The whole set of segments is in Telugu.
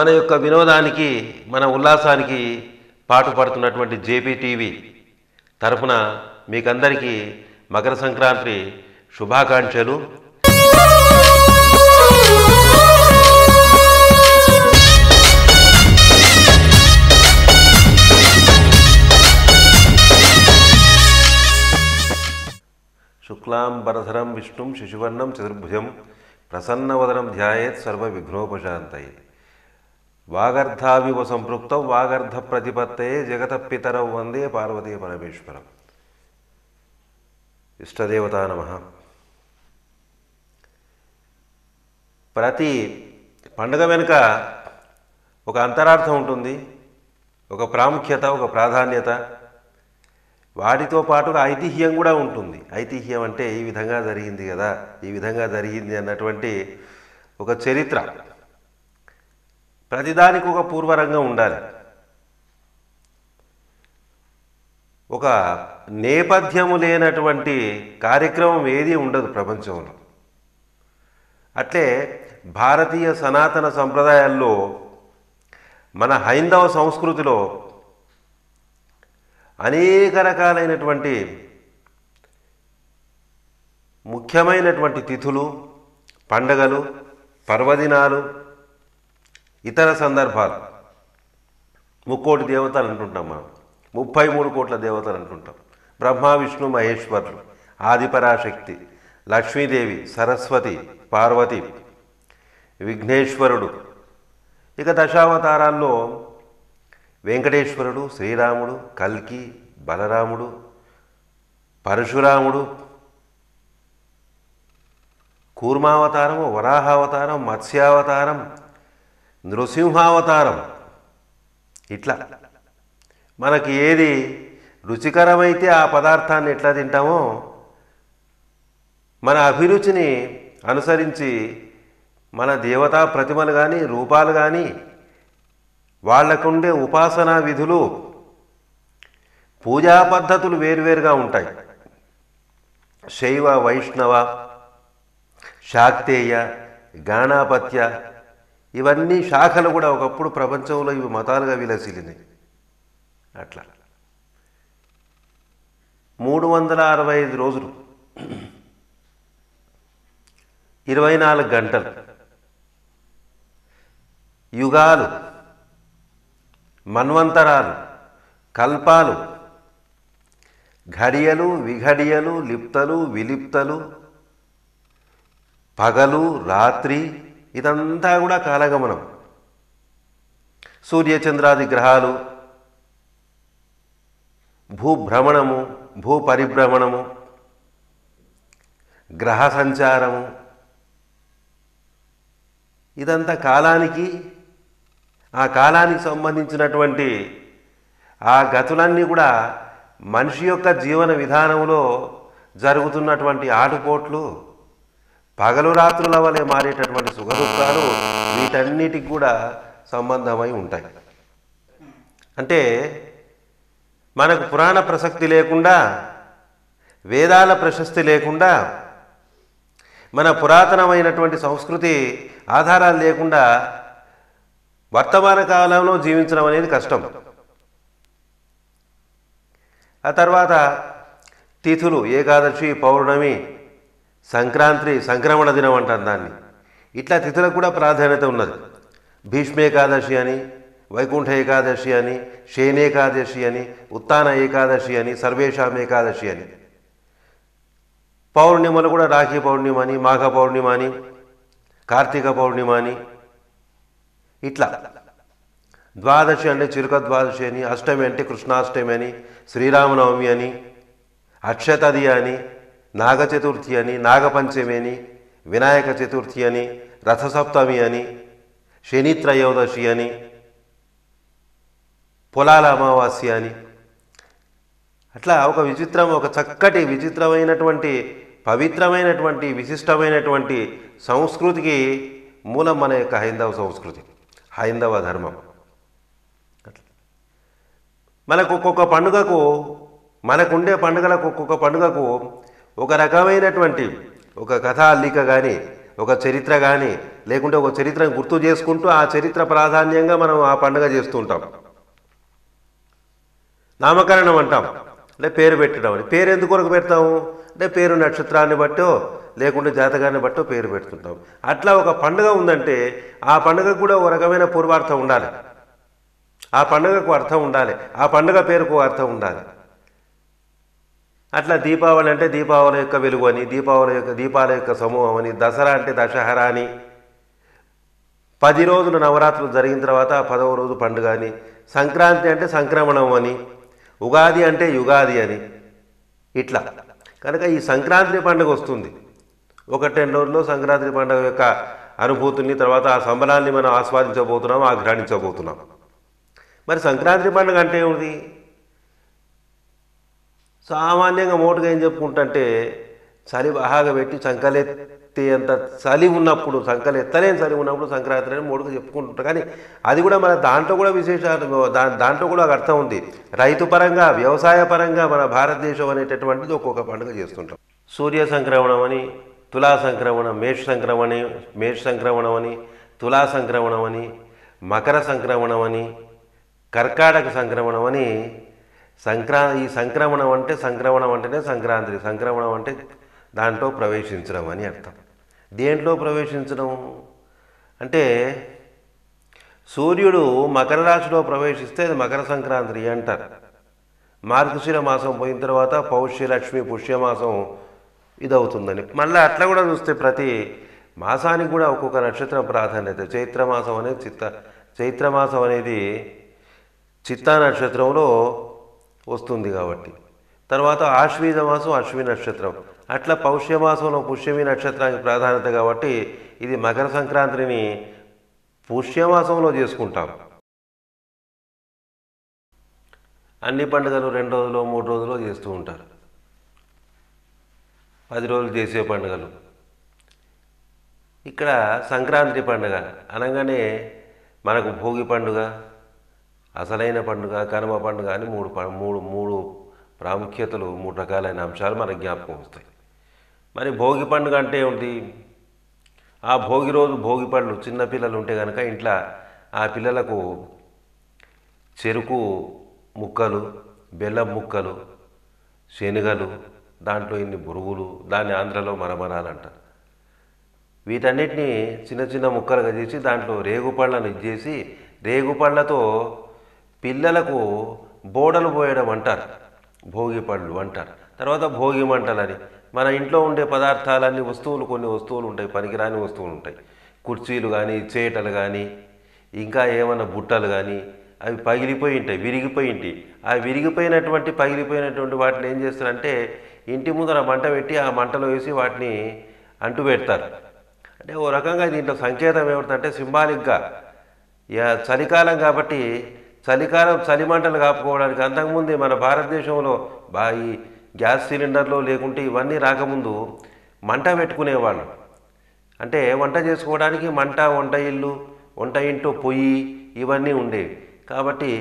మన యొక్క వినోదానికి మన ఉల్లాసానికి పాటుపడుతున్నటువంటి జేపీ టీవీ తరఫున మీకందరికీ మకర సంక్రాంతి శుభాకాంక్షలు శుక్లాంబరధరం విష్ణుం శిశువర్ణం చతుర్భుజం ప్రసన్నవదనం ధ్యాయేత్ సర్వ విఘ్నోపశాంతయే వాగర్ధావివ సంపృక్త వాగర్ధ ప్రతిపత్తయే జగత పితరౌ వందే పార్వతీ పరమేశ్వరం ఇష్టదేవత నమ ప్రతి పండుగ వెనుక ఒక అంతరార్థం ఉంటుంది ఒక ప్రాముఖ్యత ఒక ప్రాధాన్యత వాటితో పాటుగా ఐతిహ్యం కూడా ఉంటుంది ఐతిహ్యం అంటే ఈ విధంగా జరిగింది కదా ఈ విధంగా జరిగింది అన్నటువంటి ఒక చరిత్ర ప్రతిదానికి ఒక పూర్వరంగం ఉండాలి ఒక నేపథ్యము లేనటువంటి కార్యక్రమం ఏది ఉండదు ప్రపంచంలో అట్లే భారతీయ సనాతన సంప్రదాయాల్లో మన హైందవ సంస్కృతిలో అనేక రకాలైనటువంటి ముఖ్యమైనటువంటి తిథులు పండగలు పర్వదినాలు ఇతర సందర్భాలు ముక్కోటి దేవతలు అంటుంటాం మనం ముప్పై మూడు కోట్ల దేవతలు అంటుంటాం బ్రహ్మ విష్ణు మహేశ్వరులు ఆదిపరాశక్తి లక్ష్మీదేవి సరస్వతి పార్వతి విఘ్నేశ్వరుడు ఇక దశావతారాల్లో వెంకటేశ్వరుడు శ్రీరాముడు కల్కి బలరాముడు పరశురాముడు కూర్మావతారము వరాహావతారం మత్స్యావతారం నృసింహావతారం ఇట్లా మనకి ఏది రుచికరమైతే ఆ పదార్థాన్ని ఎట్లా తింటామో మన అభిరుచిని అనుసరించి మన దేవతా ప్రతిమలు కానీ రూపాలు కానీ వాళ్లకుండే ఉపాసనా విధులు పూజా పద్ధతులు వేరువేరుగా ఉంటాయి శైవ వైష్ణవ శాక్తేయ గాణాపత్య ఇవన్నీ శాఖలు కూడా ఒకప్పుడు ప్రపంచంలో ఇవి మతాలుగా విలసిల్లినాయి అట్లా మూడు వందల అరవై ఐదు రోజులు ఇరవై నాలుగు గంటలు యుగాలు మన్వంతరాలు కల్పాలు ఘడియలు విఘడియలు లిప్తలు విలిప్తలు పగలు రాత్రి ఇదంతా కూడా కాలగమనం సూర్యచంద్రాది గ్రహాలు భూభ్రమణము భూ పరిభ్రమణము గ్రహ సంచారము ఇదంతా కాలానికి ఆ కాలానికి సంబంధించినటువంటి ఆ గతులన్నీ కూడా మనిషి యొక్క జీవన విధానంలో జరుగుతున్నటువంటి ఆటుపోట్లు పగలు రాత్రుల వలె మారేటటువంటి సుఖదుఖాలు వీటన్నిటికి కూడా సంబంధమై ఉంటాయి అంటే మనకు పురాణ ప్రసక్తి లేకుండా వేదాల ప్రశస్తి లేకుండా మన పురాతనమైనటువంటి సంస్కృతి ఆధారాలు లేకుండా వర్తమాన కాలంలో జీవించడం అనేది కష్టం ఆ తర్వాత తిథులు ఏకాదశి పౌర్ణమి సంక్రాంతి సంక్రమణ దినం అంటారు దాన్ని ఇట్లా తిథులకు కూడా ప్రాధాన్యత ఉన్నది భీష్మేకాదశి అని వైకుంఠ ఏకాదశి అని శయనేకాదశి అని ఉత్తాన ఏకాదశి అని సర్వేషాం ఏకాదశి అని పౌర్ణిమలు కూడా రాఖీ పౌర్ణిమ అని మాఘ పౌర్ణిమ అని కార్తీక పౌర్ణిమ అని ఇట్లా ద్వాదశి అంటే చిరుక ద్వాదశి అని అష్టమి అంటే కృష్ణాష్టమి అని శ్రీరామనవమి అని అక్షతది అని నాగ చతుర్థి అని నాగపంచమి అని వినాయక చతుర్థి అని రథసప్తమి అని శని త్రయోదశి అని పొలాల అమావాస్య అని అట్లా ఒక విచిత్రం ఒక చక్కటి విచిత్రమైనటువంటి పవిత్రమైనటువంటి విశిష్టమైనటువంటి సంస్కృతికి మూలం మన యొక్క హైందవ సంస్కృతి హైందవ ధర్మం అట్లా మనకు ఒక్కొక్క పండుగకు మనకుండే పండుగలకు ఒక్కొక్క పండుగకు ఒక రకమైనటువంటి ఒక కథ అల్లిక కానీ ఒక చరిత్ర కానీ లేకుంటే ఒక చరిత్రను గుర్తు చేసుకుంటూ ఆ చరిత్ర ప్రాధాన్యంగా మనం ఆ పండుగ చేస్తుంటాం నామకరణం అంటాం అంటే పేరు పెట్టడం అని పేరు ఎందుకు కొరకు పెడతాము అంటే పేరు నక్షత్రాన్ని బట్టో లేకుంటే జాతకాన్ని బట్టో పేరు పెడుతుంటాం అట్లా ఒక పండుగ ఉందంటే ఆ పండుగకు కూడా ఒక రకమైన పూర్వార్థం ఉండాలి ఆ పండుగకు అర్థం ఉండాలి ఆ పండుగ పేరుకు అర్థం ఉండాలి అట్లా దీపావళి అంటే దీపావళి యొక్క వెలుగు అని దీపావళి యొక్క దీపాల యొక్క సమూహం అని దసరా అంటే దశహరా అని పది రోజులు నవరాత్రులు జరిగిన తర్వాత పదవ రోజు పండుగ అని సంక్రాంతి అంటే సంక్రమణం అని ఉగాది అంటే యుగాది అని ఇట్లా కనుక ఈ సంక్రాంతి పండుగ వస్తుంది ఒకటి రెండు రోజుల్లో సంక్రాంతి పండుగ యొక్క అనుభూతిని తర్వాత ఆ సంబరాన్ని మనం ఆస్వాదించబోతున్నాం ఆఘ్రాణించబోతున్నాం మరి సంక్రాంతి పండుగ అంటే ఏమిటి సామాన్యంగా మోటుగా ఏం చెప్పుకుంటుంటే చలి బాగా పెట్టి సంకలెత్తే అంత చలి ఉన్నప్పుడు సంకలు ఎత్తలేని చలి ఉన్నప్పుడు సంక్రాంతి అని మోటుగా చెప్పుకుంటుంటారు కానీ అది కూడా మన దాంట్లో కూడా విశేషాలు దా దాంట్లో కూడా ఒక అర్థం ఉంది రైతు పరంగా వ్యవసాయ పరంగా మన భారతదేశం అనేటటువంటిది ఒక్కొక్క పండుగ చేస్తుంటాం సూర్య సంక్రమణం అని తులా సంక్రమణం మేష సంక్రమణి మేష సంక్రమణం అని తులా సంక్రమణం అని మకర సంక్రమణం అని కర్కాటక సంక్రమణం అని సంక్రా ఈ సంక్రమణం అంటే సంక్రమణం అంటేనే సంక్రాంతి సంక్రమణం అంటే దాంట్లో ప్రవేశించడం అని అర్థం దేంట్లో ప్రవేశించడం అంటే సూర్యుడు మకర రాశిలో ప్రవేశిస్తే అది మకర సంక్రాంతి అంటారు మార్గశిర మాసం పోయిన తర్వాత పౌష్య లక్ష్మి పుష్యమాసం ఇదవుతుందని మళ్ళీ అట్లా కూడా చూస్తే ప్రతి మాసానికి కూడా ఒక్కొక్క నక్షత్రం ప్రాధాన్యత చైత్రమాసం అనేది చిత్త చైత్రమాసం అనేది చిత్తా నక్షత్రంలో వస్తుంది కాబట్టి తర్వాత ఆశ్వీజ మాసం అశ్విని నక్షత్రం అట్లా పౌష్యమాసంలో పుష్యమి నక్షత్రానికి ప్రాధాన్యత కాబట్టి ఇది మకర సంక్రాంతిని పుష్యమాసంలో చేసుకుంటాం అన్ని పండుగలు రెండు రోజులు మూడు రోజులు చేస్తూ ఉంటారు పది రోజులు చేసే పండుగలు ఇక్కడ సంక్రాంతి పండుగ అనగానే మనకు భోగి పండుగ అసలైన పండుగ కనుమ పండుగ అని మూడు ప- మూడు మూడు ప్రాముఖ్యతలు మూడు రకాలైన అంశాలు మనకు జ్ఞాపకం వస్తాయి మరి భోగి పండుగ అంటే ఏమిటి ఆ భోగి రోజు భోగి పళ్ళు చిన్న పిల్లలు ఉంటే కనుక ఇంట్లో ఆ పిల్లలకు చెరుకు ముక్కలు బెల్లం ముక్కలు శనగలు దాంట్లో ఇన్ని బురుగులు దాన్ని ఆంధ్రలో మరమరాలు అంటారు వీటన్నిటిని చిన్న చిన్న ముక్కలుగా చేసి దాంట్లో రేగుపళ్ళను ఇచ్చేసి రేగుపళ్ళతో పిల్లలకు బోడలు పోయడం అంటారు భోగి పళ్ళు అంటారు తర్వాత భోగి మంటలని మన ఇంట్లో ఉండే పదార్థాలన్నీ వస్తువులు కొన్ని వస్తువులు ఉంటాయి పనికిరాని వస్తువులు ఉంటాయి కుర్చీలు కానీ చేటలు కానీ ఇంకా ఏమన్నా బుట్టలు కానీ అవి పగిలిపోయి ఉంటాయి విరిగిపోయి ఉంటాయి ఆ విరిగిపోయినటువంటి పగిలిపోయినటువంటి వాటిని ఏం చేస్తారంటే ఇంటి ముందర మంట పెట్టి ఆ మంటలో వేసి వాటిని అంటు పెడతారు అంటే ఓ రకంగా దీంట్లో సంకేతం ఏమిటంటే సింబాలిక్గా ఇక చలికాలం కాబట్టి చలికాలం చలి మంటలు కాపుకోవడానికి అంతకుముందే మన భారతదేశంలో బా ఈ గ్యాస్ సిలిండర్లు లేకుంటే ఇవన్నీ రాకముందు మంట పెట్టుకునేవాళ్ళు అంటే వంట చేసుకోవడానికి మంట వంట ఇల్లు వంట ఇంట్లో పొయ్యి ఇవన్నీ ఉండేవి కాబట్టి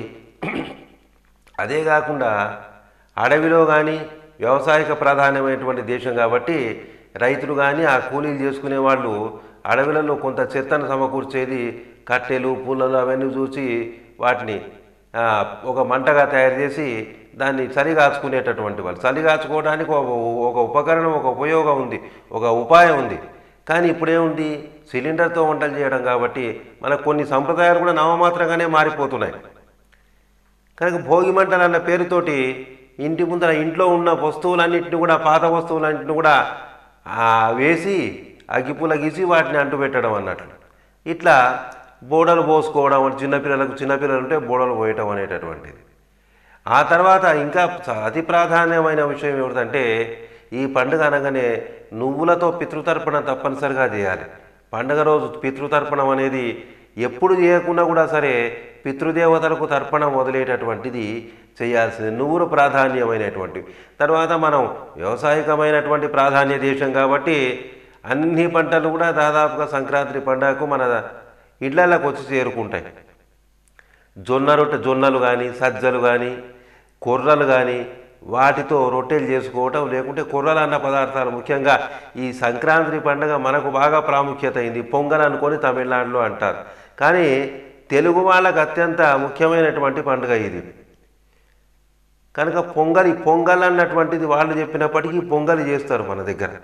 అదే కాకుండా అడవిలో కానీ వ్యవసాయక ప్రాధాన్యమైనటువంటి దేశం కాబట్టి రైతులు కానీ ఆ కూలీలు చేసుకునే వాళ్ళు అడవులలో కొంత చెత్తను సమకూర్చేది కట్టెలు పుల్లలు అవన్నీ చూసి వాటిని ఆ, ఒక మంటగా తయారు చేసి దాన్ని చలి కాచుకునేటటువంటి వాళ్ళు చలి కాచుకోవడానికి ఒక ఒక ఉపకరణం ఒక ఉపయోగం ఉంది ఒక ఉపాయం ఉంది కానీ ఇప్పుడేముంది సిలిండర్తో వంటలు చేయడం కాబట్టి మనకు కొన్ని సంప్రదాయాలు కూడా నామమాత్రంగానే మారిపోతున్నాయి కనుక భోగి మంటలు అన్న పేరుతోటి ఇంటి ముందర ఇంట్లో ఉన్న వస్తువులన్నింటిని కూడా పాత వస్తువులన్నింటిని కూడా ఆ, వేసి అగ్గిపుల గీసి వాటిని అంటుపెట్టడం అన్నట్లు ఇట్లా బోడలు పోసుకోవడం చిన్నపిల్లలకు చిన్నపిల్లలు ఉంటే బోడలు పోయటం అనేటటువంటిది ఆ తర్వాత ఇంకా చ- అతి ప్రాధాన్యమైన విషయం ఏమిటంటే ఈ పండుగ అనగానే నువ్వులతో పితృతర్పణ తప్పనిసరిగా చేయాలి పండుగ రోజు పితృతర్పణం అనేది ఎప్పుడు చేయకుండా కూడా సరే పితృదేవతలకు తర్పణం వదిలేటటువంటిది చేయాల్సింది నువ్వులు ప్రాధాన్యమైనటువంటివి తర్వాత మనం వ్యవసాయకమైనటువంటి ప్రాధాన్య దేశం కాబట్టి అన్ని పంటలు కూడా దాదాపుగా సంక్రాంతి పండుగకు మన ఇళ్లలోకి వచ్చి చేరుకుంటాయి జొన్న రొట్టె జొన్నలు కానీ సజ్జలు కానీ కొర్రలు కానీ వాటితో రొట్టెలు చేసుకోవటం లేకుంటే కుర్రలు అన్న పదార్థాలు ముఖ్యంగా ఈ సంక్రాంతి పండుగ మనకు బాగా ప్రాముఖ్యత అయింది పొంగల్ అనుకొని తమిళనాడులో అంటారు కానీ తెలుగు వాళ్ళకు అత్యంత ముఖ్యమైనటువంటి పండుగ ఇది కనుక పొంగలి పొంగల్ అన్నటువంటిది వాళ్ళు చెప్పినప్పటికీ పొంగలి చేస్తారు మన దగ్గర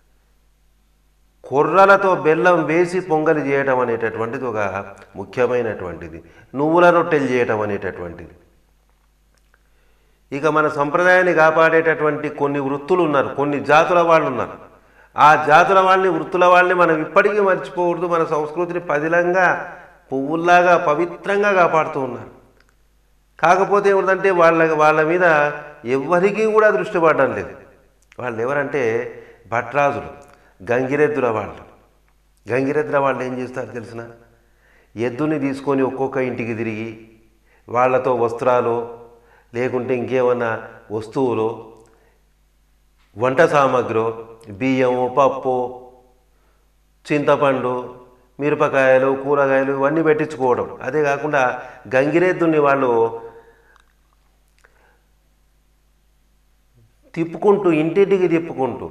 కుర్రలతో బెల్లం వేసి పొంగలి చేయడం అనేటటువంటిది ఒక ముఖ్యమైనటువంటిది నువ్వుల రొట్టెలు చేయటం అనేటటువంటిది ఇక మన సంప్రదాయాన్ని కాపాడేటటువంటి కొన్ని వృత్తులు ఉన్నారు కొన్ని జాతుల వాళ్ళు ఉన్నారు ఆ జాతుల వాళ్ళని వృత్తుల వాళ్ళని మనం ఇప్పటికీ మర్చిపోకూడదు మన సంస్కృతిని పదిలంగా పువ్వుల్లాగా పవిత్రంగా కాపాడుతూ ఉన్నారు కాకపోతే ఏమిటంటే వాళ్ళ వాళ్ళ మీద ఎవ్వరికీ కూడా దృష్టి పడడం లేదు వాళ్ళు ఎవరంటే భట్రాజులు గంగిరెద్దుల వాళ్ళు గంగిరెద్దుల వాళ్ళు ఏం చేస్తారు తెలిసిన ఎద్దుని తీసుకొని ఒక్కొక్క ఇంటికి తిరిగి వాళ్ళతో వస్త్రాలు లేకుంటే ఇంకేమన్నా వస్తువులు వంట సామాగ్రి బియ్యము పప్పు చింతపండు మిరపకాయలు కూరగాయలు ఇవన్నీ పెట్టించుకోవడం అదే కాకుండా గంగిరెద్దుని వాళ్ళు తిప్పుకుంటూ ఇంటింటికి తిప్పుకుంటూ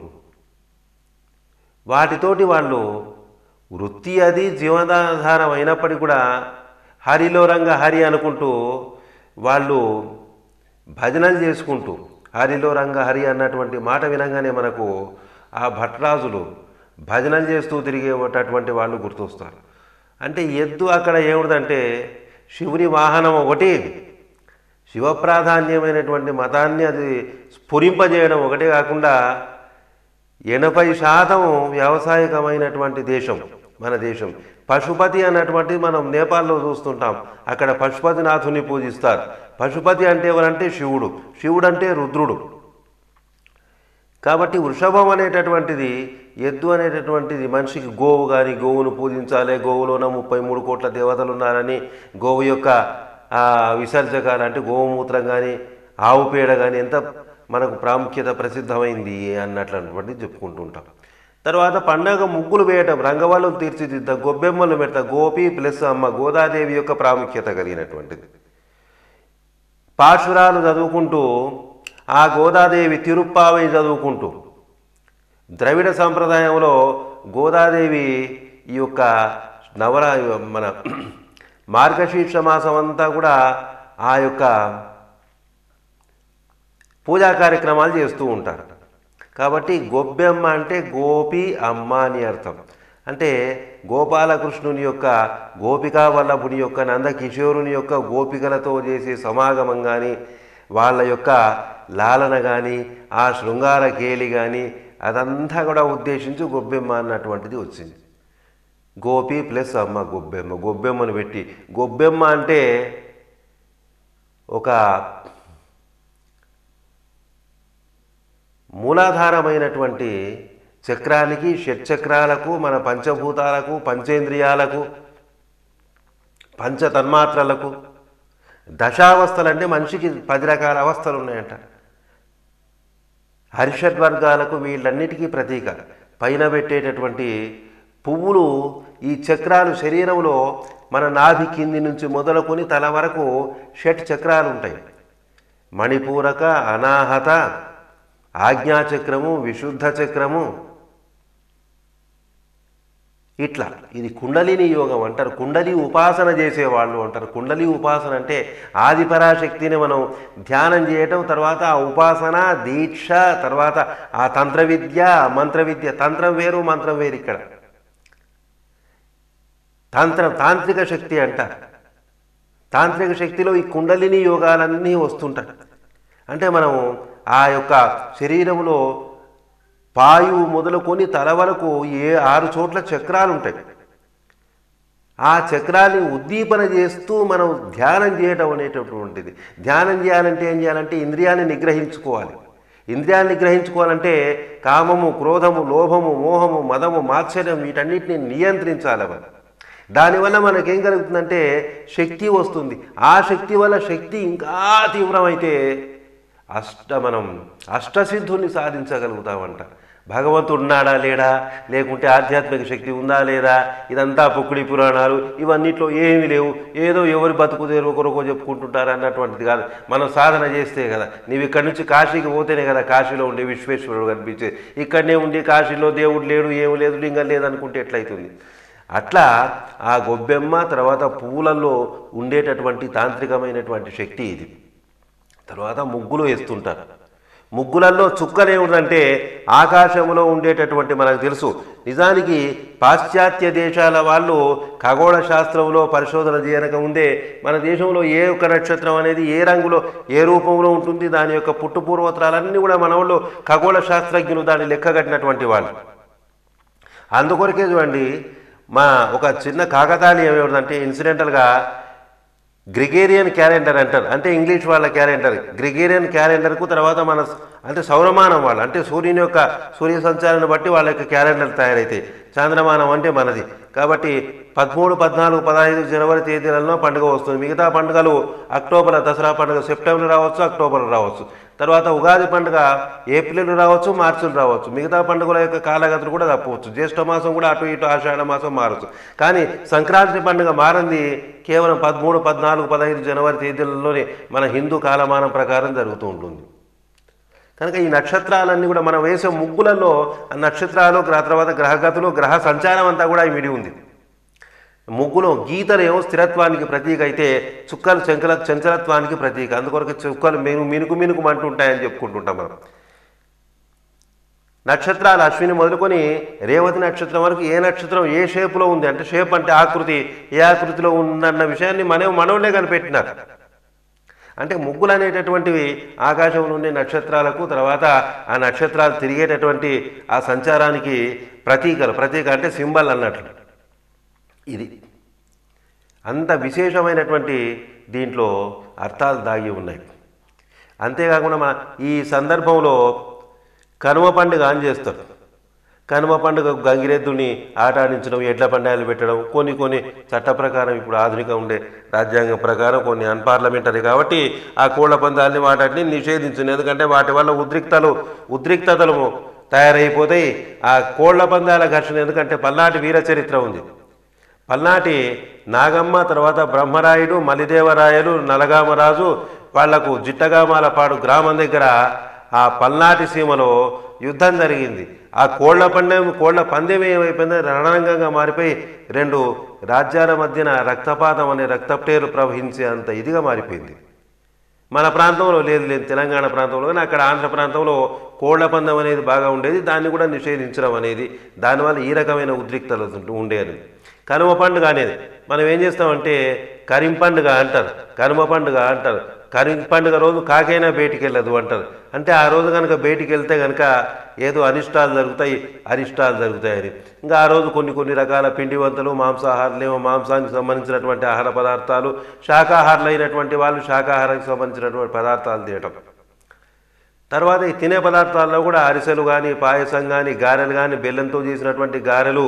వాటితోటి వాళ్ళు వృత్తి అది జీవనాధారం అయినప్పటికీ కూడా హరిలో రంగ హరి అనుకుంటూ వాళ్ళు భజనలు చేసుకుంటూ హరిలో రంగ హరి అన్నటువంటి మాట వినంగానే మనకు ఆ భట్రాజులు భజనలు చేస్తూ తిరిగేటటువంటి వాళ్ళు గుర్తొస్తారు అంటే ఎద్దు అక్కడ ఏమిటంటే శివుని వాహనం ఒకటి శివప్రాధాన్యమైనటువంటి మతాన్ని అది స్ఫురింపజేయడం ఒకటే కాకుండా ఎనభై శాతం వ్యావసాయకమైనటువంటి దేశం మన దేశం పశుపతి అన్నటువంటిది మనం నేపాల్లో చూస్తుంటాం అక్కడ పశుపతినాథుని పూజిస్తారు పశుపతి అంటే ఎవరంటే శివుడు శివుడు అంటే రుద్రుడు కాబట్టి వృషభం అనేటటువంటిది ఎద్దు అనేటటువంటిది మనిషికి గోవు కానీ గోవును పూజించాలి గోవులోన ముప్పై మూడు కోట్ల దేవతలు ఉన్నారని గోవు యొక్క ఆ, విసర్జకాలు అంటే గోమూత్రం కానీ ఆవు పేడ కానీ ఎంత మనకు ప్రాముఖ్యత ప్రసిద్ధమైంది అన్నట్లటువంటి చెప్పుకుంటూ ఉంటాం తర్వాత పండగ ముగ్గులు వేయటం రంగవల్లు తీర్చిదిద్దాం గొబ్బెమ్మలు పెడతా గోపి ప్లస్ అమ్మ గోదాదేవి యొక్క ప్రాముఖ్యత కలిగినటువంటిది పాశురాలు చదువుకుంటూ ఆ గోదాదేవి తిరుప్పావై చదువుకుంటూ ద్రవిడ సంప్రదాయంలో గోదాదేవి ఈ యొక్క నవరా మన మార్గశీర్ష మాసం అంతా కూడా ఆ యొక్క పూజా కార్యక్రమాలు చేస్తూ ఉంటారు కాబట్టి గొబ్బెమ్మ అంటే గోపి అమ్మ అని అర్థం అంటే గోపాలకృష్ణుని యొక్క గోపికా వల్లభుని యొక్క నందకిషోరుని యొక్క గోపికలతో చేసే సమాగమం కానీ వాళ్ళ యొక్క లాలన కానీ ఆ శృంగార కేలి కానీ అదంతా కూడా ఉద్దేశించి గొబ్బెమ్మ అన్నటువంటిది వచ్చింది గోపి ప్లస్ అమ్మ గొబ్బెమ్మ గొబ్బెమ్మను పెట్టి గొబ్బెమ్మ అంటే ఒక మూలాధారమైనటువంటి చక్రానికి షట్చక్రాలకు మన పంచభూతాలకు పంచేంద్రియాలకు పంచ తన్మాత్రలకు దశావస్థలు అంటే మనిషికి పది రకాల అవస్థలు ఉన్నాయంట హర్షడ్ వర్గాలకు వీళ్ళన్నిటికీ ప్రతీక పైన పెట్టేటటువంటి పువ్వులు ఈ చక్రాలు శరీరంలో మన నాభి కింది నుంచి మొదలుకొని తల వరకు షట్ చక్రాలు ఉంటాయి మణిపూరక అనాహత ఆజ్ఞాచక్రము విశుద్ధ చక్రము ఇట్లా ఇది కుండలిని యోగం అంటారు కుండలి ఉపాసన చేసేవాళ్ళు అంటారు కుండలి ఉపాసన అంటే ఆదిపరాశక్తిని మనం ధ్యానం చేయటం తర్వాత ఆ ఉపాసన దీక్ష తర్వాత ఆ తంత్ర విద్య మంత్ర విద్య తంత్రం వేరు మంత్రం వేరు ఇక్కడ తంత్రం తాంత్రిక శక్తి అంటారు తాంత్రిక శక్తిలో ఈ కుండలిని యోగాలన్నీ వస్తుంటాయి అంటే మనం ఆ యొక్క శరీరంలో పాయువు మొదలుకొని తల వరకు ఏ ఆరు చోట్ల చక్రాలు ఉంటాయి ఆ చక్రాన్ని ఉద్దీపన చేస్తూ మనం ధ్యానం చేయడం అనేటటువంటిది ధ్యానం చేయాలంటే ఏం చేయాలంటే ఇంద్రియాన్ని నిగ్రహించుకోవాలి ఇంద్రియాన్ని నిగ్రహించుకోవాలంటే కామము క్రోధము లోభము మోహము మదము మాత్సర్యం వీటన్నిటిని నియంత్రించాలి మనం దానివల్ల మనకేం కలుగుతుందంటే శక్తి వస్తుంది ఆ శక్తి వల్ల శక్తి ఇంకా తీవ్రమైతే అష్ట మనం అష్టసిద్ధుల్ని సాధించగలుగుతామంట భగవంతుడు ఉన్నాడా లేడా లేకుంటే ఆధ్యాత్మిక శక్తి ఉందా లేదా ఇదంతా పొక్కుడి పురాణాలు ఇవన్నిట్లో ఏమీ లేవు ఏదో ఎవరి బతుకు తెరువు కొరకో చెప్పుకుంటుంటారు అన్నటువంటిది కాదు మనం సాధన చేస్తే కదా నీవు ఇక్కడి నుంచి కాశీకి పోతేనే కదా కాశీలో ఉండే విశ్వేశ్వరుడు కనిపించేది ఇక్కడనే ఉండి కాశీలో దేవుడు లేడు ఏమి లేదు లింగం లేదు అనుకుంటే ఎట్లయితుంది అట్లా ఆ గొబ్బెమ్మ తర్వాత పువ్వులలో ఉండేటటువంటి తాంత్రికమైనటువంటి శక్తి ఇది తర్వాత ముగ్గులు వేస్తుంటారు ముగ్గులలో చుక్కలు ఏమిటంటే ఆకాశంలో ఉండేటటువంటి మనకు తెలుసు నిజానికి పాశ్చాత్య దేశాల వాళ్ళు ఖగోళ శాస్త్రంలో పరిశోధన చేయనక ముందే మన దేశంలో ఏ ఒక్క నక్షత్రం అనేది ఏ రంగులో ఏ రూపంలో ఉంటుంది దాని యొక్క పుట్టు పూర్వోత్తరాలన్నీ కూడా మన వాళ్ళు ఖగోళ శాస్త్రజ్ఞులు దాన్ని లెక్కగట్టినటువంటి వాళ్ళు అందుకొరకే చూడండి మా ఒక చిన్న కాకతాళి ఏమిటంటే ఇన్సిడెంటల్గా గ్రిగేరియన్ క్యాలెండర్ అంటారు అంటే ఇంగ్లీష్ వాళ్ళ క్యాలెండర్ గ్రిగేరియన్ క్యాలెండర్కు తర్వాత మన అంటే సౌరమానం వాళ్ళు అంటే సూర్యుని యొక్క సూర్య సంచారాన్ని బట్టి వాళ్ళ యొక్క క్యాలెండర్ తయారైతాయి చంద్రమానం అంటే మనది కాబట్టి పదమూడు పద్నాలుగు పదహైదు జనవరి తేదీలలో పండుగ వస్తుంది మిగతా పండుగలు అక్టోబర్ దసరా పండుగ సెప్టెంబర్ రావచ్చు అక్టోబర్ రావచ్చు తర్వాత ఉగాది పండుగ ఏప్రిల్ రావచ్చు మార్చిలో రావచ్చు మిగతా పండుగల యొక్క కాలగతులు కూడా తప్పవచ్చు జ్యేష్ఠ మాసం కూడా అటు ఇటు ఆషాఢ మాసం మారచ్చు కానీ సంక్రాంతి పండుగ మారింది కేవలం పదమూడు పద్నాలుగు పదహైదు జనవరి తేదీలలోనే మన హిందూ కాలమానం ప్రకారం జరుగుతూ ఉంటుంది కనుక ఈ నక్షత్రాలన్నీ కూడా మనం వేసే ముగ్గులలో ఆ నక్షత్రాలు గ్రహ తర్వాత గ్రహగతులు గ్రహ సంచారం అంతా కూడా ఇమిడి ఉంది ముగ్గులో గీతలు ఏమో స్థిరత్వానికి ప్రతీక అయితే చుక్కలు చంకల చంచలత్వానికి ప్రతీక అందుకొరకు చుక్కలు మెను మినుకు మినుకు అంటుంటాయని చెప్పుకుంటుంటాం మనం నక్షత్రాలు అశ్విని మొదలుకొని రేవతి నక్షత్రం వరకు ఏ నక్షత్రం ఏ షేపులో ఉంది అంటే షేప్ అంటే ఆకృతి ఏ ఆకృతిలో ఉందన్న విషయాన్ని మనం మనోళ్ళే కనిపెట్టినారు అంటే ముగ్గులు అనేటటువంటివి ఆకాశంలో ఉండే నక్షత్రాలకు తర్వాత ఆ నక్షత్రాలు తిరిగేటటువంటి ఆ సంచారానికి ప్రతీకలు ప్రతీక అంటే సింబల్ అన్నట్లు ఇది అంత విశేషమైనటువంటి దీంట్లో అర్థాలు దాగి ఉన్నాయి అంతేకాకుండా మన ఈ సందర్భంలో కనుమ పండుగ ఆన్ చేస్తారు కనుమ పండుగ గంగిరెద్దుని ఆట ఆడించడం ఎడ్ల పండాలు పెట్టడం కొన్ని కొన్ని చట్ట ప్రకారం ఇప్పుడు ఆధునిక ఉండే రాజ్యాంగం ప్రకారం కొన్ని అన్పార్లమెంటరీ కాబట్టి ఆ కోళ్ల పందాలని వాటిని నిషేధించింది ఎందుకంటే వాటి వల్ల ఉద్రిక్తలు ఉద్రిక్తతలు తయారైపోతాయి ఆ కోళ్ల పందాల ఘర్షణ ఎందుకంటే పల్నాటి వీర చరిత్ర ఉంది పల్నాటి నాగమ్మ తర్వాత బ్రహ్మరాయుడు మలిదేవరాయలు నలగామరాజు వాళ్లకు జిట్టగామాలపాడు గ్రామం దగ్గర ఆ పల్నాటి సీమలో యుద్ధం జరిగింది ఆ కోళ్ల పందెం కోళ్ల పందెం ఏమైపోయిందో రణరంగంగా మారిపోయి రెండు రాజ్యాల మధ్యన రక్తపాతం అనే రక్తప్టేరు ప్రవహించే అంత ఇదిగా మారిపోయింది మన ప్రాంతంలో లేదు లేదు తెలంగాణ ప్రాంతంలో కానీ అక్కడ ఆంధ్ర ప్రాంతంలో కోళ్ల పందెం అనేది బాగా ఉండేది దాన్ని కూడా నిషేధించడం అనేది దానివల్ల ఈ రకమైన ఉద్రిక్తలు ఉండేది కనుమ పండుగ అనేది మనం ఏం చేస్తామంటే కరిం పండుగ అంటారు కనుమ పండుగ అంటారు కరిం పండుగ రోజు కాకైనా బయటికి వెళ్ళదు అంటారు అంటే ఆ రోజు కనుక బయటికి వెళ్తే కనుక ఏదో అనిష్టాలు జరుగుతాయి అరిష్టాలు జరుగుతాయని ఇంకా ఆ రోజు కొన్ని కొన్ని రకాల పిండి వంటలు మాంసాహారాలు ఏమో మాంసానికి సంబంధించినటువంటి ఆహార పదార్థాలు శాకాహారులు అయినటువంటి వాళ్ళు శాకాహారానికి సంబంధించినటువంటి పదార్థాలు తినటం తర్వాత ఈ తినే పదార్థాల్లో కూడా అరిసెలు కానీ పాయసం కానీ గారెలు కానీ బెల్లంతో చేసినటువంటి గారెలు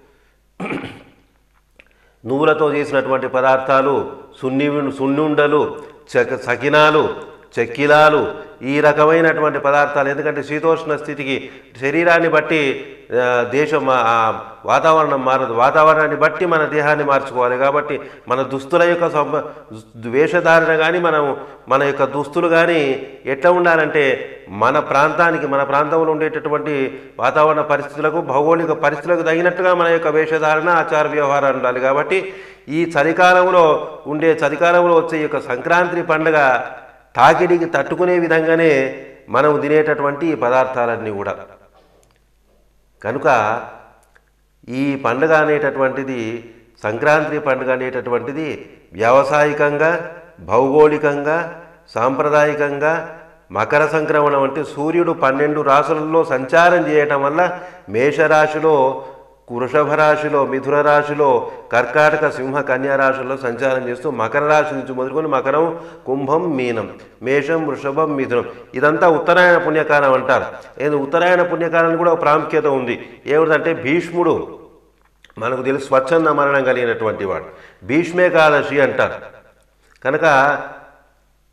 నువ్వులతో చేసినటువంటి పదార్థాలు సున్ని సున్నుండలు చక సకినాలు చెక్కిలాలు ఈ రకమైనటువంటి పదార్థాలు ఎందుకంటే శీతోష్ణ స్థితికి శరీరాన్ని బట్టి ఆ, దేశం ఆ, ఆ, వాతావరణం మారదు వాతావరణాన్ని బట్టి మన దేహాన్ని మార్చుకోవాలి కాబట్టి మన దుస్తుల యొక్క సంబ వేషధారణ కానీ మనం మన యొక్క దుస్తులు కానీ ఎట్లా ఉండాలంటే మన ప్రాంతానికి మన ప్రాంతంలో ఉండేటటువంటి వాతావరణ పరిస్థితులకు భౌగోళిక పరిస్థితులకు తగినట్టుగా మన యొక్క వేషధారణ ఆచార వ్యవహారాలు ఉండాలి కాబట్టి ఈ చలికాలంలో ఉండే చలికాలంలో వచ్చే ఈ యొక్క సంక్రాంతి పండుగ తాకిడికి తట్టుకునే విధంగానే మనం తినేటటువంటి ఈ పదార్థాలన్నీ కూడా కనుక ఈ పండుగ అనేటటువంటిది సంక్రాంతి పండుగ అనేటటువంటిది వ్యావసాయికంగా భౌగోళికంగా సాంప్రదాయకంగా మకర సంక్రమణం అంటే సూర్యుడు పన్నెండు రాశులలో సంచారం చేయటం వల్ల మేషరాశిలో వృషభ రాశిలో మిథున రాశిలో కర్కాటక సింహ కన్యా రాశుల్లో సంచారం చేస్తూ మకర రాశి నుంచి మొదలుకొని మకరం కుంభం మీనం మేషం వృషభం మిథునం ఇదంతా ఉత్తరాయణ పుణ్యకాలం అంటారు ఏది ఉత్తరాయణ పుణ్యకాలం కూడా ఒక ప్రాముఖ్యత ఉంది ఏమిటంటే భీష్ముడు మనకు తెలుసు స్వచ్ఛంద మరణం కలిగినటువంటి వాడు భీష్మేకాదశి అంటారు కనుక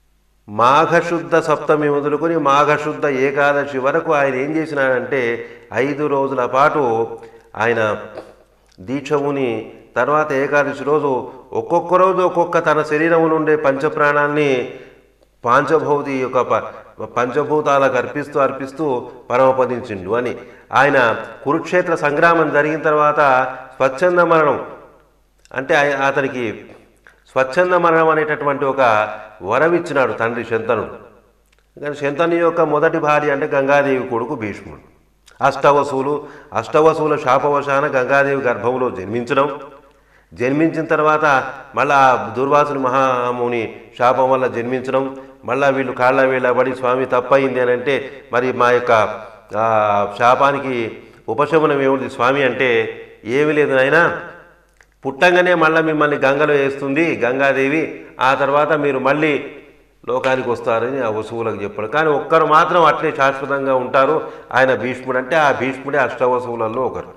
మాఘశుద్ధ సప్తమి మొదలుకొని మాఘశుద్ధ ఏకాదశి వరకు ఆయన ఏం చేసినాడంటే ఐదు రోజుల పాటు ఆయన దీక్షముని తర్వాత ఏకాదశి రోజు ఒక్కొక్క రోజు ఒక్కొక్క తన శరీరంలో ఉండే పంచప్రాణాల్ని పాంచభౌతి యొక్క ప- పంచభూతాలకు అర్పిస్తూ అర్పిస్తూ పరమపదించిండు అని ఆయన కురుక్షేత్ర సంగ్రామం జరిగిన తర్వాత స్వచ్ఛంద మరణం అంటే ఆయ- అతనికి స్వచ్ఛంద మరణం అనేటటువంటి ఒక వరం ఇచ్చినాడు తండ్రి శంతనుడు కానీ శంతను యొక్క మొదటి భార్య అంటే గంగాదేవి కొడుకు భీష్ముడు అష్టవసువులు అష్టవసువుల శాపవశాన గంగాదేవి గర్భంలో జన్మించడం జన్మించిన తర్వాత మళ్ళా ఆ దుర్వాసుని మహాముని శాపం వల్ల జన్మించడం మళ్ళా వీళ్ళు కాళ్ళ వేళ పడి స్వామి తప్పయింది అని అంటే మరి మా యొక్క ఆ, శాపానికి ఉపశమనం ఏముంది స్వామి అంటే ఏమీ లేదు నాయనా పుట్టంగానే మళ్ళీ మిమ్మల్ని గంగలో వేస్తుంది గంగాదేవి ఆ తర్వాత మీరు మళ్ళీ లోకానికి వస్తారని ఆ వసువులకు చెప్పాడు కానీ ఒక్కరు మాత్రం అట్లే శాశ్వతంగా ఉంటారు ఆయన భీష్ముడు అంటే ఆ భీష్ముడే అష్టవసువులలో ఒకరు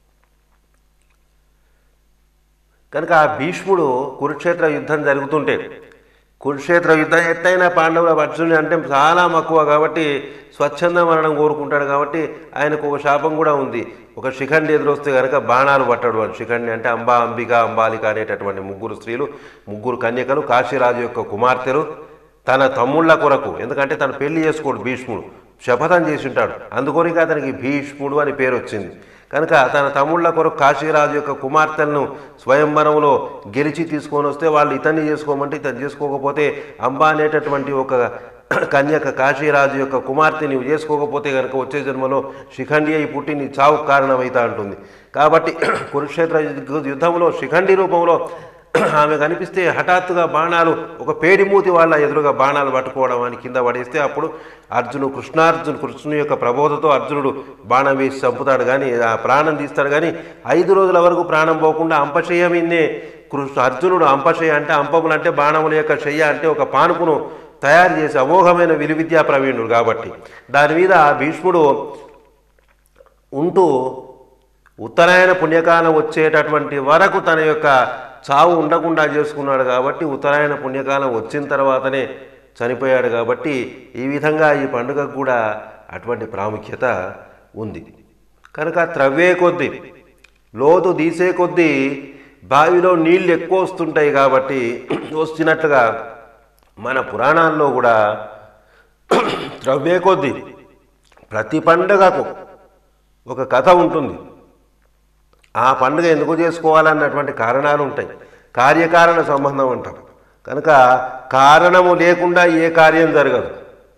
కనుక ఆ భీష్ముడు కురుక్షేత్ర యుద్ధం జరుగుతుంటే కురుక్షేత్ర యుద్ధం ఎట్టయినా పాండవుల అర్జునుడు అంటే చాలా మక్కువ కాబట్టి స్వచ్ఛంద మరణం కోరుకుంటాడు కాబట్టి ఆయనకు ఒక శాపం కూడా ఉంది ఒక శిఖండి ఎదురొస్తే కనుక బాణాలు పట్టాడు వాడు శిఖండి అంటే అంబా అంబిక అంబాలిక అనేటటువంటి ముగ్గురు స్త్రీలు ముగ్గురు కన్యకలు కాశీరాజు యొక్క కుమార్తెలు తన తమ్ముళ్ళ కొరకు ఎందుకంటే తను పెళ్లి చేసుకోడు భీష్ముడు శపథం చేసి ఉంటాడు అందుకొనికి అతనికి భీష్ముడు అని పేరు వచ్చింది కనుక తన తమ్ముళ్ళ కొరకు కాశీరాజు యొక్క కుమార్తెలను స్వయంవరంలో గెలిచి తీసుకొని వస్తే వాళ్ళు ఇతన్ని చేసుకోమంటే ఇతను చేసుకోకపోతే అంబా అనేటటువంటి ఒక కన్యక కాశీరాజు యొక్క కుమార్తె నీవు చేసుకోకపోతే కనుక వచ్చే జన్మలో శిఖండి అయి పుట్టి నీ చావుకు కారణమవుతా ఉంటుంది కాబట్టి కురుక్షేత్ర యుద్ధంలో శిఖండి రూపంలో ఆమె కనిపిస్తే హఠాత్తుగా బాణాలు ఒక పేడిమూతి వాళ్ళ ఎదురుగా బాణాలు పట్టుకోవడం అని కింద పడేస్తే అప్పుడు అర్జును కృష్ణార్జును కృష్ణుని యొక్క ప్రబోధతో అర్జునుడు బాణం వేసి చంపుతాడు కానీ ఆ ప్రాణం తీస్తాడు కానీ ఐదు రోజుల వరకు ప్రాణం పోకుండా అంపశయ్యమిన్నే కృష్ణ అర్జునుడు అంపశయ్య అంటే అంపములు అంటే బాణముల యొక్క శయ్య అంటే ఒక పానుపును తయారు చేసి అమోఘమైన విలువిద్యా ప్రవీణుడు కాబట్టి దాని మీద భీష్ముడు ఉంటూ ఉత్తరాయణ పుణ్యకాలం వచ్చేటటువంటి వరకు తన యొక్క చావు ఉండకుండా చేసుకున్నాడు కాబట్టి ఉత్తరాయణ పుణ్యకాలం వచ్చిన తర్వాతనే చనిపోయాడు కాబట్టి ఈ విధంగా ఈ పండుగకు కూడా అటువంటి ప్రాముఖ్యత ఉంది కనుక త్రవ్వే కొద్దీ లోతు తీసే కొద్దీ బావిలో నీళ్ళు ఎక్కువ వస్తుంటాయి కాబట్టి వస్తున్నట్లుగా మన పురాణాల్లో కూడా త్రవ్వే కొద్దీ ప్రతి పండుగకు ఒక కథ ఉంటుంది ఆ పండుగ ఎందుకు చేసుకోవాలన్నటువంటి కారణాలు ఉంటాయి కార్యకారణ సంబంధం అంటాం కనుక కారణము లేకుండా ఏ కార్యం జరగదు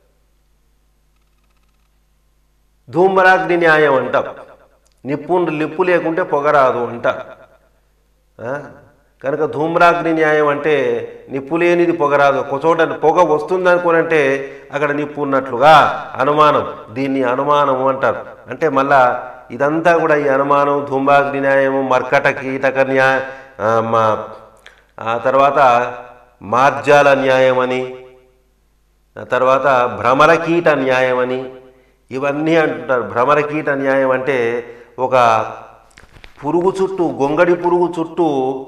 ధూమ్రాగ్ని న్యాయం అంటాం నిప్పు నిప్పు లేకుంటే పొగరాదు అంటారు ఆ? కనుక ధూమ్రాగ్ని న్యాయం అంటే నిప్పు లేనిది పొగరాదు ఒక చోట పొగ వస్తుందనుకోనంటే అక్కడ నిప్పు ఉన్నట్లుగా అనుమానం దీన్ని అనుమానము అంటారు అంటే మళ్ళా ఇదంతా కూడా ఈ అనుమానం ధూమ్రాగ్ని న్యాయము మర్కట కీటక న్యాయ ఆ, మా ఆ తర్వాత మార్జాల న్యాయమని ఆ తర్వాత భ్రమరకీట న్యాయమని ఇవన్నీ అంటుంటారు భ్రమరకీట న్యాయం అంటే ఒక పురుగు చుట్టూ గొంగడి పురుగు చుట్టూ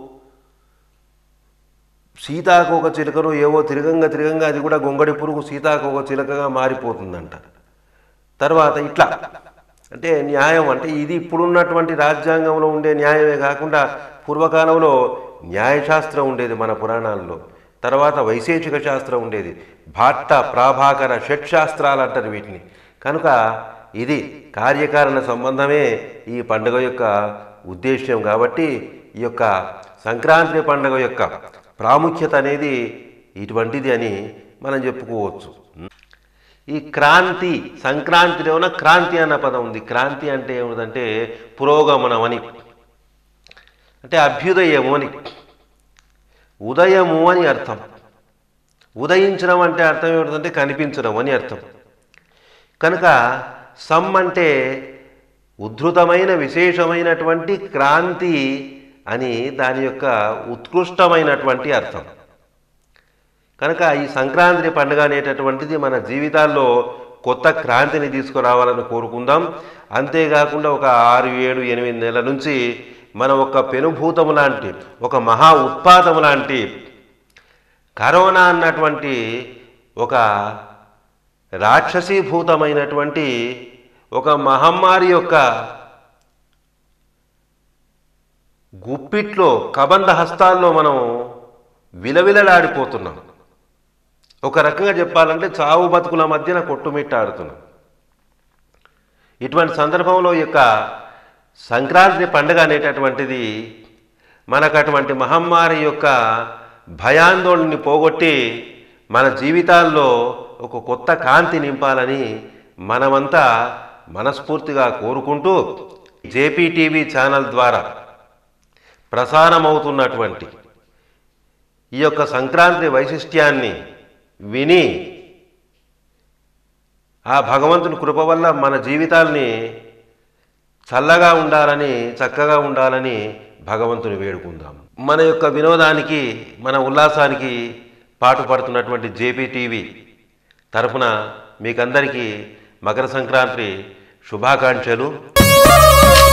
సీతాకోక చిలుకను ఏవో తిరగంగా తిరగంగా అది కూడా గొంగడి పురుగు సీతాకోక చిలుకగా మారిపోతుందంట తర్వాత ఇట్లా అంటే న్యాయం అంటే ఇది ఇప్పుడున్నటువంటి రాజ్యాంగంలో ఉండే న్యాయమే కాకుండా పూర్వకాలంలో న్యాయశాస్త్రం ఉండేది మన పురాణాల్లో తర్వాత వైశేషిక శాస్త్రం ఉండేది భాట్ట ప్రాభాకర షట్శాస్త్రాలు అంటారు వీటిని కనుక ఇది కార్యకారణ సంబంధమే ఈ పండుగ యొక్క ఉద్దేశ్యం కాబట్టి ఈ యొక్క సంక్రాంతి పండుగ యొక్క ప్రాముఖ్యత అనేది ఇటువంటిది అని మనం చెప్పుకోవచ్చు ఈ క్రాంతి సంక్రాంతిలోన క్రాంతి అన్న పదం ఉంది క్రాంతి అంటే ఏమిటంటే పురోగమనం అని అంటే అభ్యుదయము అని ఉదయము అని అర్థం ఉదయించడం అంటే అర్థం ఏమిటంటే కనిపించడం అని అర్థం కనుక సమ్ అంటే ఉద్ధృతమైన విశేషమైనటువంటి క్రాంతి అని దాని యొక్క ఉత్కృష్టమైనటువంటి అర్థం కనుక ఈ సంక్రాంతి పండుగ అనేటటువంటిది మన జీవితాల్లో కొత్త క్రాంతిని తీసుకురావాలని కోరుకుందాం అంతేకాకుండా ఒక ఆరు ఏడు ఎనిమిది నెలల నుంచి మనం ఒక పెనుభూతం లాంటి ఒక మహా ఉత్పాతం లాంటి కరోనా అన్నటువంటి ఒక రాక్షసీభూతమైనటువంటి ఒక మహమ్మారి యొక్క గుప్పిట్లో కబంధ హస్తాల్లో మనం విలవిలలాడిపోతున్నాం ఒక రకంగా చెప్పాలంటే చావు బతుకుల మధ్యన కొట్టుమిట్టాడుతున్నాం ఇటువంటి సందర్భంలో ఈ యొక్క సంక్రాంతి పండుగ అనేటటువంటిది మనకు అటువంటి మహమ్మారి యొక్క భయాందోళనని పోగొట్టి మన జీవితాల్లో ఒక కొత్త కాంతి నింపాలని మనమంతా మనస్ఫూర్తిగా కోరుకుంటూ జేపీటీవీ ఛానల్ ద్వారా ప్రసారమవుతున్నటువంటి ఈ యొక్క సంక్రాంతి వైశిష్ట్యాన్ని విని ఆ భగవంతుని కృప వల్ల మన జీవితాల్ని చల్లగా ఉండాలని చక్కగా ఉండాలని భగవంతుని వేడుకుందాం మన యొక్క వినోదానికి మన ఉల్లాసానికి పాటుపడుతున్నటువంటి జేపీ టీవీ తరఫున మీకందరికీ మకర సంక్రాంతి శుభాకాంక్షలు